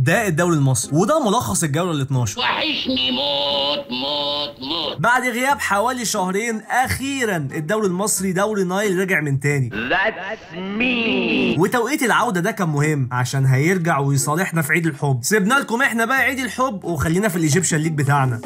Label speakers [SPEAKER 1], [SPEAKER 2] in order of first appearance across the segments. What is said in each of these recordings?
[SPEAKER 1] ده الدوري المصري وده ملخص الجوله ال 12
[SPEAKER 2] وحشني موت موت موت
[SPEAKER 1] بعد غياب حوالي شهرين اخيرا الدوري المصري دوري نايل رجع من تاني
[SPEAKER 2] That's me
[SPEAKER 1] وتوقيت العوده ده كان مهم عشان هيرجع ويصالحنا في عيد الحب سيبنا لكم احنا بقى عيد الحب وخلينا في الايجيبشن ليج بتاعنا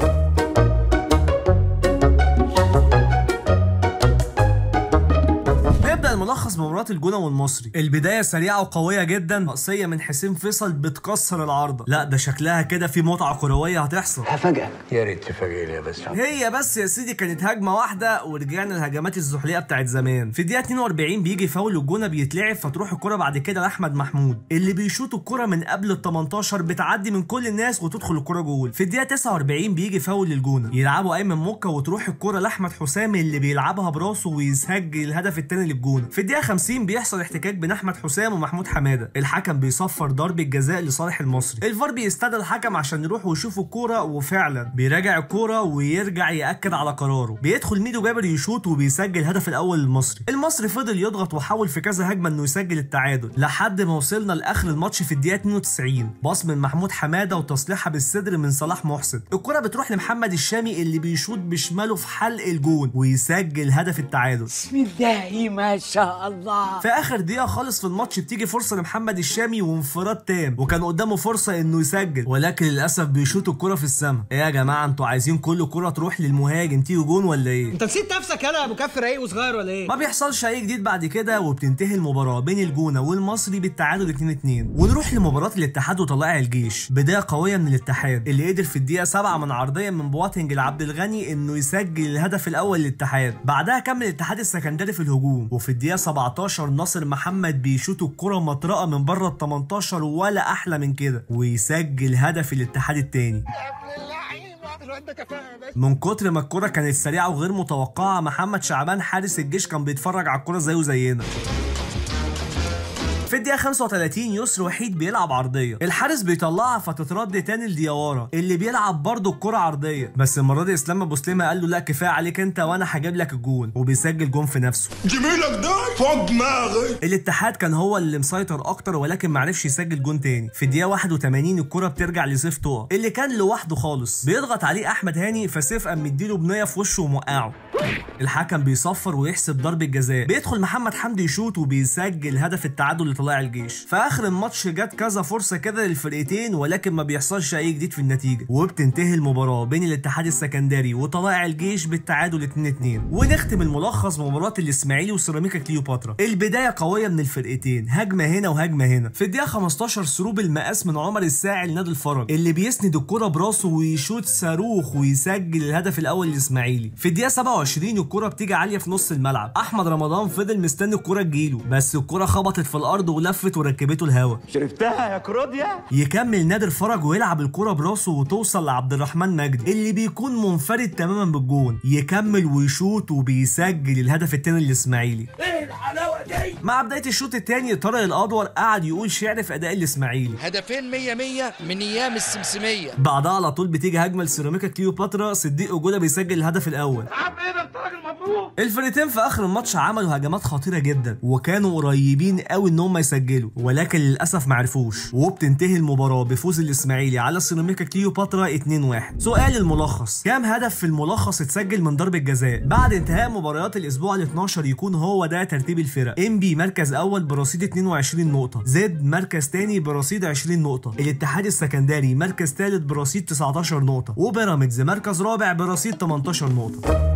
[SPEAKER 1] نبدا الملخص بمباراه الجونه والمصري البدايه سريعه وقويه جدا رأسيه من حسين فيصل بتكسر العارضه لا ده شكلها كده في متعه كرويه هتحصل
[SPEAKER 3] هفاجئك
[SPEAKER 4] يا ريت تفاجئني يا بس
[SPEAKER 1] هي بس يا سيدي كانت هجمه واحده ورجعنا للهجمات الزحليقه بتاعت زمان في الدقيقه 42 بيجي فاول الجونه بيتلعب فتروح الكره بعد كده لاحمد محمود اللي بيشوط الكره من قبل ال 18 بتعدي من كل الناس وتدخل الكره جول في الدقيقه 49 بيجي فاول للجونه يلعبوا ايمن موكا وتروح الكره لاحمد حسام اللي بيلعبها براسه ويسجل الهدف الثاني للجونه في الدقيقه 50 بيحصل احتكاك بين احمد حسام ومحمود حماده الحكم بيصفر ضربه جزاء لصالح المصري الفار بيستدعي الحكم عشان يروح ويشوف الكوره وفعلا بيراجع الكوره ويرجع ياكد على قراره بيدخل ميدو جابر يشوط وبيسجل الهدف الاول للمصري المصري فضل يضغط وحاول في كذا هجمه انه يسجل التعادل لحد ما وصلنا لاخر الماتش في الدقيقه 92 باص من محمود حماده وتصليحها بالصدر من صلاح محسن الكره بتروح لمحمد الشامي اللي بيشوط بشماله في حلق الجون ويسجل هدف التعادل
[SPEAKER 3] بسم الله ما شاء الله
[SPEAKER 1] في اخر دقيقه خالص في الماتش بتيجي فرصه لمحمد الشامي وانفراد تام وكان قدامه فرصه انه يسجل ولكن للاسف بيشوط الكره في السماء ايه يا جماعه انتوا عايزين كل كره تروح للمهاجم تيجي جون ولا ايه
[SPEAKER 5] انت نسيت نفسك يالا يا ابو كف رايق وصغير ولا ايه؟
[SPEAKER 1] ما بيحصلش اي جديد بعد كده وبتنتهي المباراه بين الجونه والمصري بالتعادل 2 2 ونروح لمباراه الاتحاد وطلائع الجيش بدايه قويه من الاتحاد اللي قدر في الدقيقه 7 من عرضيه من بواتنج لعبد الغني انه يسجل الهدف الاول للاتحاد بعدها كمل الاتحاد السكندري في الهجوم وفي الدقيقه 17 ناصر محمد بيشوط الكره مطرقه من بره ال 18 ولا احلى من كده ويسجل هدف الاتحاد الثاني من كتر ما الكرة كانت سريعة وغير متوقعة محمد شعبان حارس الجيش كان بيتفرج على الكرة زيه زينا في الدقيقة 35 يسر وحيد بيلعب عرضية، الحارس بيطلعها فتترد تاني لديawara اللي بيلعب برضه الكرة عرضية، بس المرة دي اسلام ابو سليمة قال له لا كفاية عليك انت وانا هجيب لك الجون، وبيسجل جون في نفسه.
[SPEAKER 4] جميلك ده فوق دماغي
[SPEAKER 1] الاتحاد كان هو اللي مسيطر اكتر ولكن معرفش يسجل جون تاني في الدقيقه 81 الكره بترجع لسيف طه اللي كان لوحده خالص بيضغط عليه احمد هاني فسيف قام مديله بنيه في وشه وموقعه الحكم بيصفر ويحسب ضربه جزاء بيدخل محمد حمدي يشوط وبيسجل هدف التعادل لطلائع الجيش في اخر الماتش جت كذا فرصه كده للفرقتين ولكن ما بيحصلش اي جديد في النتيجه وبتنتهي المباراه بين الاتحاد السكندري وطلائع الجيش بالتعادل 2 2 ونختم الملخص بمباراه الاسماعيلي وسيراميكا كليوباترا البدايه قويه من الفرقتين هجمه هنا وهجمه هنا في الدقيقه 15 سروب المقاس من عمر الساعي لنادي الفرج اللي بيسند الكره براسه ويشوط صاروخ ويسجل الهدف الاول للاسماعيلي في الدقيقه 27 الكره بتيجي عاليه في نص الملعب احمد رمضان فضل مستني الكره تجيله بس الكره خبطت في الارض ولفت وركبته الهوا
[SPEAKER 4] شربتها يا كروديا
[SPEAKER 1] يكمل نادر فرج ويلعب الكرة براسه وتوصل لعبد الرحمن مجدي اللي بيكون منفرد تماما بالجون يكمل ويشوط وبيسجل الهدف التاني للاسماعيلي مع بداية الشوط التاني طارق الأدور قعد يقول شعر في أداء الإسماعيلي
[SPEAKER 6] هدفين مية مية من ايام السمسمية
[SPEAKER 1] بعدها على طول بتيجي هجمة لسيراميكا كليوباترا صديق أجولا بيسجل الهدف الأول الفريقين في آخر الماتش عملوا هجمات خطيرة جدا وكانوا قريبين قوي إن هم يسجلوا ولكن للأسف معرفوش وبتنتهي المباراة بفوز الإسماعيلي على سيراميكا كليوباترا 2-1 سؤال الملخص كام هدف في الملخص اتسجل من ضربة جزاء بعد انتهاء مباريات الأسبوع ال 12 يكون هو ده ترتيب الفرق انبي مركز أول برصيد 22 نقطة زد مركز تاني برصيد 20 نقطة الاتحاد السكندري مركز ثالث برصيد 19 نقطة وبيراميدز مركز رابع برصيد 18 نقطة